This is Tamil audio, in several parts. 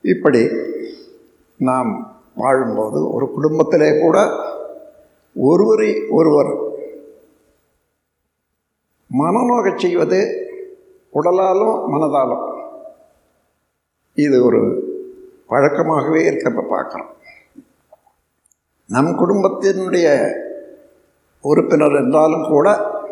இப்படி நாம் வாழும்போது ஒரு குடும்பத்திலே கூட ஒருவரை ஒருவர் மனநோகச் செய்வது உடலாலும் மனதாலும் இது ஒரு பழக்கமாகவே இருக்கிறத பார்க்குறோம் நம் குடும்பத்தினுடைய உறுப்பினர் என்றாலும் கூட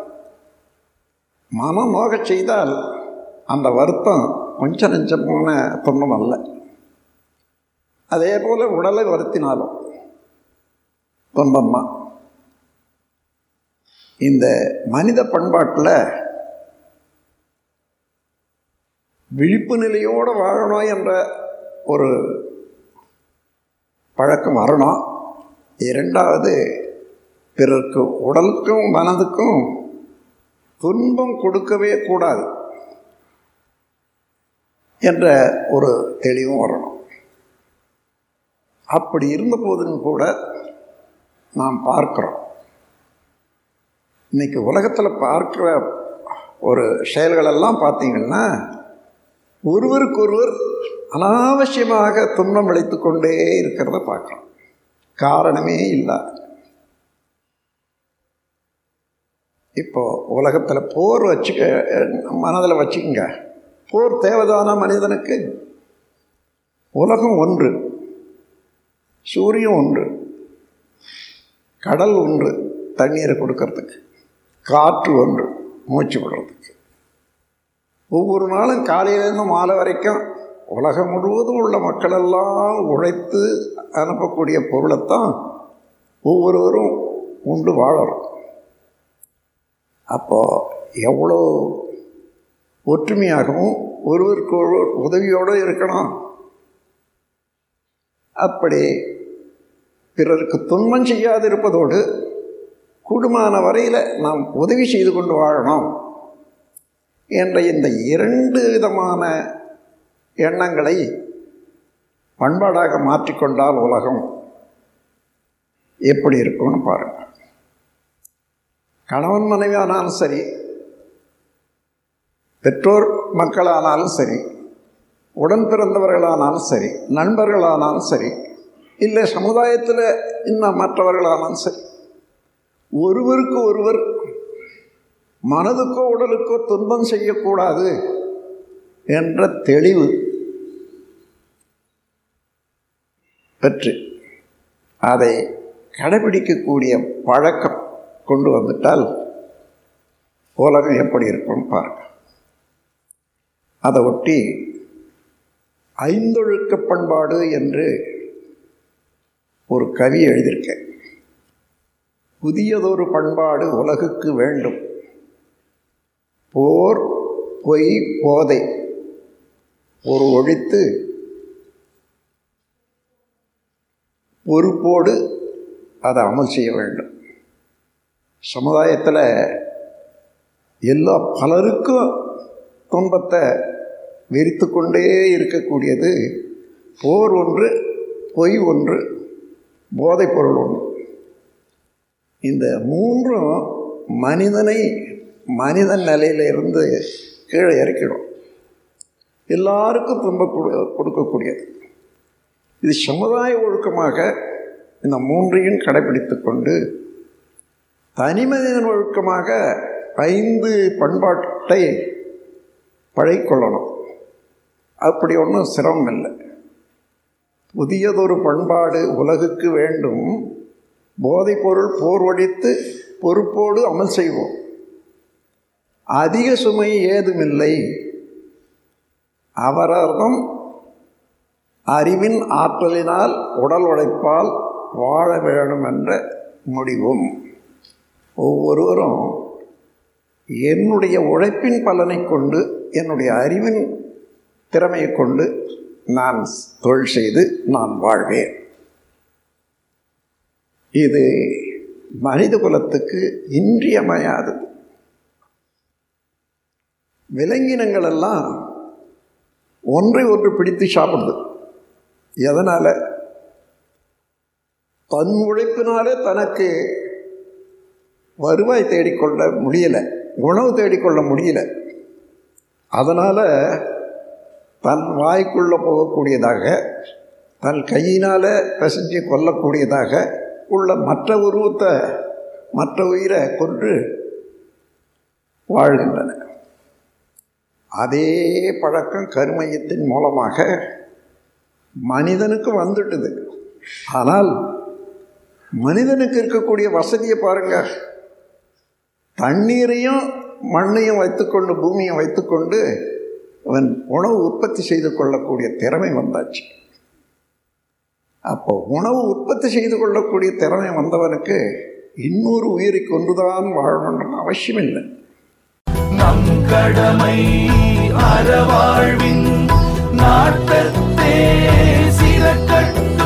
மனநோகச் செய்தால் அந்த வருத்தம் கொஞ்சம் நெஞ்சமான துன்பம் அல்ல அதே போல் உடலை வருத்தினாலும் துன்பம்தான் இந்த மனித பண்பாட்டில் விழிப்பு நிலையோடு வாழணும் என்ற ஒரு பழக்கம் வரணும் இரண்டாவது பிறருக்கு உடலுக்கும் மனதுக்கும் துன்பம் கொடுக்கவே கூடாது என்ற ஒரு தெளிவும் வரணும் அப்படி இருந்த போதும் கூட நாம் பார்க்கிறோம் இன்னைக்கு உலகத்தில் பார்க்குற ஒரு செயல்களெல்லாம் பார்த்தீங்கன்னா ஒருவருக்கொருவர் அனாவசியமாக துன்பம் அளித்து கொண்டே இருக்கிறத பார்க்குறோம் காரணமே இல்லை இப்போ உலகத்தில் போர் வச்சுக்க மனதில் வச்சுக்கோங்க போர் தேவைதான மனிதனுக்கு உலகம் ஒன்று சூரியன் ஒன்று கடல் ஒன்று தண்ணீரை கொடுக்கறதுக்கு காற்று ஒன்று மூச்சு விடுறதுக்கு ஒவ்வொரு நாளும் காலையிலேருந்து மாலை வரைக்கும் உலகம் முழுவதும் உள்ள மக்களெல்லாம் உழைத்து அனுப்பக்கூடிய பொருளைத்தான் ஒவ்வொருவரும் உண்டு வாழறோம் அப்போது எவ்வளோ ஒற்றுமையாகவும் ஒருவருக்கு ஒருவர் உதவியோடு இருக்கணும் அப்படி பிறருக்கு துன்பம் செய்யாது இருப்பதோடு கூடுமான வரையில் நாம் உதவி செய்து கொண்டு வாழணும் என்ற இந்த இரண்டு விதமான எண்ணங்களை பண்பாடாக மாற்றிக்கொண்டால் உலகம் எப்படி இருக்கும்னு பாருங்கள் கணவன் மனைவியானாலும் சரி பெற்றோர் மக்களானாலும் சரி உடன் பிறந்தவர்களானாலும் சரி நண்பர்களானாலும் சரி இல்லை சமுதாயத்தில் இன்னும் மற்றவர்களானாலும் சரி ஒருவருக்கு ஒருவர் மனதுக்கோ உடலுக்கோ துன்பம் செய்யக்கூடாது என்ற தெளிவு பெற்று அதை கடைபிடிக்கக்கூடிய பழக்கம் கொண்டு வந்துட்டால் உலகம் எப்படி இருக்கும் பாருங்க அதை ஒட்டி ஐந்தொழுக்க பண்பாடு என்று ஒரு கவி எழுதியிருக்கேன் புதியதொரு பண்பாடு உலகுக்கு வேண்டும் போர் பொய் போதை ஒரு ஒழித்து பொறுப்போடு அதை அமல் செய்ய வேண்டும் சமுதாயத்தில் எல்லா பலருக்கும் துன்பத்தை வெறித்து கொண்டே இருக்கக்கூடியது போர் ஒன்று பொய் ஒன்று போதைப் பொருள் ஒன்று இந்த மூன்றும் மனிதனை மனிதன் நிலையிலிருந்து கீழே இறக்கிடும் எல்லாருக்கும் துன்பம் கொடு கொடுக்கக்கூடியது இது சமுதாய ஒழுக்கமாக இந்த மூன்றையும் கடைபிடித்து கொண்டு தனி மனிதன் ஒழுக்கமாக ஐந்து பண்பாட்டை பழகிக்கொள்ளணும் அப்படி ஒன்றும் சிரமம் இல்லை புதியதொரு பண்பாடு உலகுக்கு வேண்டும் போதைப்பொருள் போர் ஒழித்து பொறுப்போடு அமல் செய்வோம் அதிக சுமை ஏதுமில்லை அவரர்தம் அறிவின் ஆற்றலினால் உடல் உழைப்பால் வாழ வேண்டும் என்ற முடிவும் ஒவ்வொருவரும் என்னுடைய உழைப்பின் பலனை கொண்டு என்னுடைய அறிவின் திறமையை கொண்டு நான் தொழில் செய்து நான் வாழ்வேன் இது மனித குலத்துக்கு இன்றியமையாதது விலங்கினங்கள் எல்லாம் ஒன்றை ஒன்று பிடித்து சாப்பிடுது எதனால் தன் உழைப்பினாலே தனக்கு வருவாய் தேடிக்கொள்ள முடியலை உணவு தேடிக்கொள்ள முடியல அதனால் தன் வாய்க்குள்ளே போகக்கூடியதாக தன் கையினால் பிசைஞ்சு கொல்லக்கூடியதாக உள்ள மற்ற உருவத்தை மற்ற உயிரை கொன்று வாழ்கின்றன அதே பழக்கம் கருமையத்தின் மூலமாக மனிதனுக்கு வந்துட்டுது ஆனால் மனிதனுக்கு இருக்கக்கூடிய வசதியை பாருங்க தண்ணீரையும் மண்ணையும் வைத்துக்கொண்டு பூமியை வைத்துக்கொண்டு அவன் உணவு உற்பத்தி செய்து கொள்ளக்கூடிய திறமை வந்தாச்சு அப்போ உணவு உற்பத்தி செய்து கொள்ளக்கூடிய திறமை வந்தவனுக்கு இன்னொரு உயிரை கொண்டுதான் வாழணுன்ற அவசியம் இல்லை நம் கடமை அறவாழ்வின் நாட்டத்தே சிறக்கட்டும்